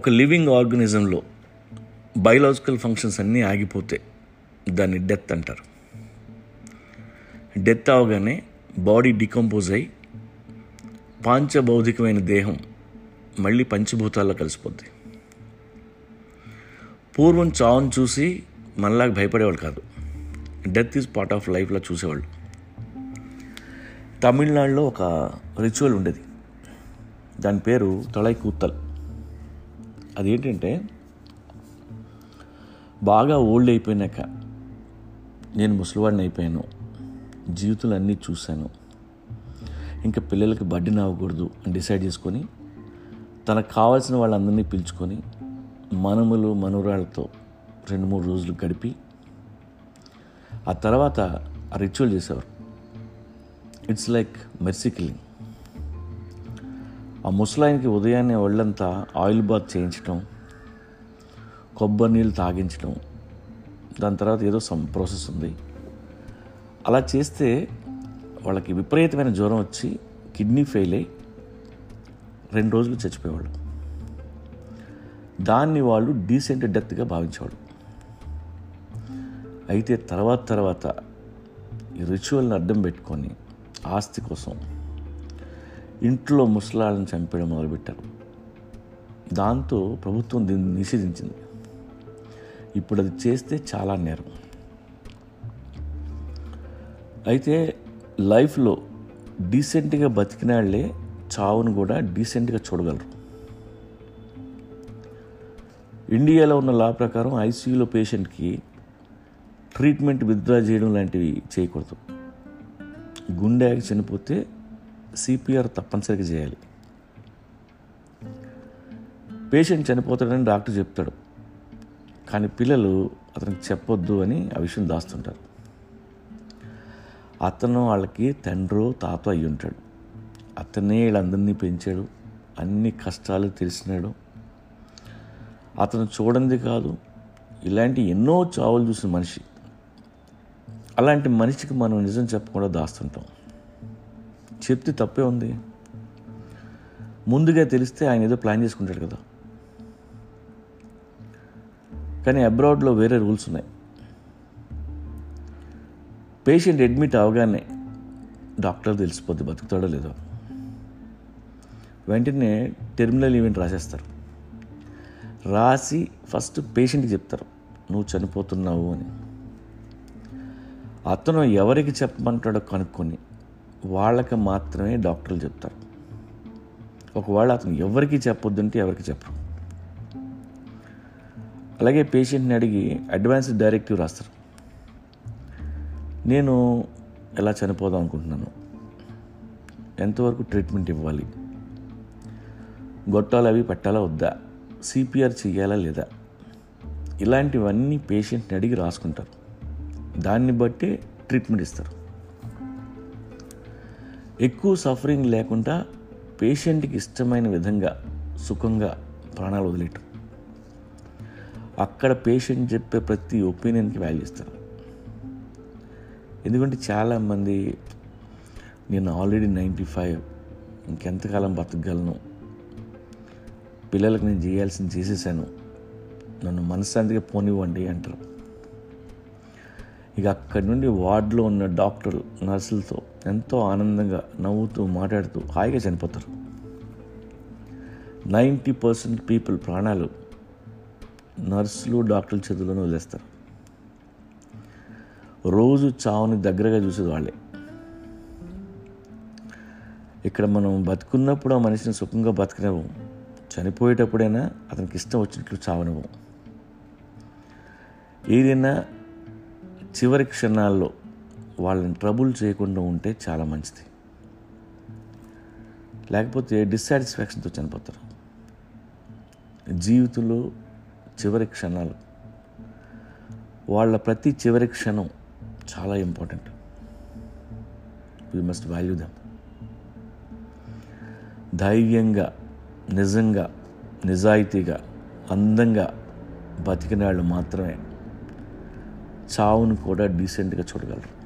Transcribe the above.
ఒక living ఆర్గనిజంలో biological functions అన్నీ ఆగిపోతే దాన్ని డెత్ అంటారు డెత్ అవగానే బాడీ డికంపోజ్ అయి పాంచభౌతికమైన దేహం మళ్ళీ పంచభూతాల్లో కలిసిపోద్ది పూర్వం చావును చూసి మనలాగా భయపడేవాళ్ళు కాదు డెత్ ఈజ్ పార్ట్ ఆఫ్ లైఫ్లో చూసేవాళ్ళు తమిళనాడులో ఒక రిచువల్ ఉండేది దాని పేరు తళై కూత్తల్ అదేంటంటే బాగా ఓల్డ్ అయిపోయినాక నేను ముసలివాడిని అయిపోయాను జీవితంలో అన్నీ చూశాను ఇంకా పిల్లలకి బడ్డీ అవ్వకూడదు అని డిసైడ్ చేసుకొని తనకు కావాల్సిన వాళ్ళందరినీ పిలుచుకొని మనములు మనవరాళ్ళతో రెండు మూడు రోజులు గడిపి ఆ తర్వాత ఆ రిచువల్ చేసేవారు ఇట్స్ లైక్ మెర్సీ కిల్లింగ్ ఆ ముసలాయనకి ఉదయాన్నే ఒళ్ళంతా ఆయిల్ బాత్ చేయించడం కొబ్బరి నీళ్ళు తాగించడం దాని తర్వాత ఏదో సమ్ ప్రాసెస్ ఉంది అలా చేస్తే వాళ్ళకి విపరీతమైన జ్వరం వచ్చి కిడ్నీ ఫెయిల్ అయ్యి రెండు రోజులు చచ్చిపోయేవాళ్ళు దాన్ని వాళ్ళు డీసెంట్ డెత్గా భావించేవాళ్ళు అయితే తర్వాత తర్వాత ఈ రిచువల్ని అడ్డం పెట్టుకొని ఆస్తి కోసం ఇంట్లో ముసలాళ్ళని చంపేయడం మొదలుపెట్టారు దాంతో ప్రభుత్వం దీన్ని నిషేధించింది ఇప్పుడు అది చేస్తే చాలా నేరం అయితే లైఫ్లో డీసెంట్గా బతికిన వాళ్ళే చావును కూడా డీసెంట్గా చూడగలరు ఇండియాలో ఉన్న లా ప్రకారం ఐసీయూలో పేషెంట్కి ట్రీట్మెంట్ విత్డ్రా చేయడం లాంటివి చేయకూడదు గుండె ఆగి చనిపోతే సిపిఆర్ తప్పనిసరిగా చేయాలి పేషెంట్ చనిపోతాడని డాక్టర్ చెప్తాడు కానీ పిల్లలు అతనికి చెప్పొద్దు అని ఆ విషయం దాస్తుంటారు అతను వాళ్ళకి తండ్రో తాత అయి ఉంటాడు అతనే వీళ్ళందరినీ పెంచాడు అన్ని కష్టాలు తెలిసినాడు అతను చూడండి కాదు ఇలాంటి ఎన్నో చావులు చూసిన మనిషి అలాంటి మనిషికి మనం నిజం చెప్పకుండా దాస్తుంటాం చెప్తే తప్పే ఉంది ముందుగా తెలిస్తే ఆయన ఏదో ప్లాన్ చేసుకుంటాడు కదా కానీ అబ్రాడ్లో వేరే రూల్స్ ఉన్నాయి పేషెంట్ అడ్మిట్ అవగానే డాక్టర్ తెలిసిపోద్ది బతుకుతాడో లేదో వెంటనే టెర్మినల్ ఈవెంట్ రాసేస్తారు రాసి ఫస్ట్ పేషెంట్కి చెప్తారు నువ్వు చనిపోతున్నావు అని అతను ఎవరికి చెప్పమంటాడో కనుక్కొని వాళ్ళకి మాత్రమే డాక్టర్లు చెప్తారు ఒకవేళ అతను ఎవరికి చెప్పొద్దంటే ఎవరికి చెప్పరు అలాగే పేషెంట్ని అడిగి అడ్వాన్స్ డైరెక్టివ్ రాస్తారు నేను ఎలా చనిపోదాం అనుకుంటున్నాను ఎంతవరకు ట్రీట్మెంట్ ఇవ్వాలి గొట్టాలు అవి పెట్టాలా వద్దా సిపిఆర్ చేయాలా లేదా ఇలాంటివన్నీ పేషెంట్ని అడిగి రాసుకుంటారు దాన్ని బట్టి ట్రీట్మెంట్ ఇస్తారు ఎక్కువ సఫరింగ్ లేకుండా పేషెంట్కి ఇష్టమైన విధంగా సుఖంగా ప్రాణాలు వదిలేయటం అక్కడ పేషెంట్ చెప్పే ప్రతి ఒపీనియన్కి వాల్యూ ఇస్తారు ఎందుకంటే చాలామంది నేను ఆల్రెడీ నైంటీ ఫైవ్ ఇంకెంతకాలం బతకగలను పిల్లలకు నేను చేయాల్సింది చేసేసాను నన్ను మనశ్శాంతిగా పోనివ్వండి అంటారు ఇక అక్కడి నుండి వార్డులో ఉన్న డాక్టర్లు నర్సులతో ఎంతో ఆనందంగా నవ్వుతూ మాట్లాడుతూ హాయిగా చనిపోతారు నైంటీ పర్సెంట్ పీపుల్ ప్రాణాలు నర్సులు డాక్టర్ల చేతుల్లోనే వదిలేస్తారు రోజు చావుని దగ్గరగా చూసేది వాళ్ళే ఇక్కడ మనం బతుకున్నప్పుడు ఆ మనిషిని సుఖంగా బతకనివ్వం చనిపోయేటప్పుడైనా అతనికి ఇష్టం వచ్చినట్లు చావనివ్వం ఏదైనా చివరి క్షణాల్లో వాళ్ళని ట్రబుల్ చేయకుండా ఉంటే చాలా మంచిది లేకపోతే డిస్సాటిస్ఫాక్షన్తో చనిపోతారు జీవితంలో చివరి క్షణాలు వాళ్ళ ప్రతి చివరి క్షణం చాలా important we must value them ధైర్యంగా నిజంగా నిజాయితీగా అందంగా బతికిన వాళ్ళు మాత్రమే చావును కూడా డీసెంట్గా చూడగలరు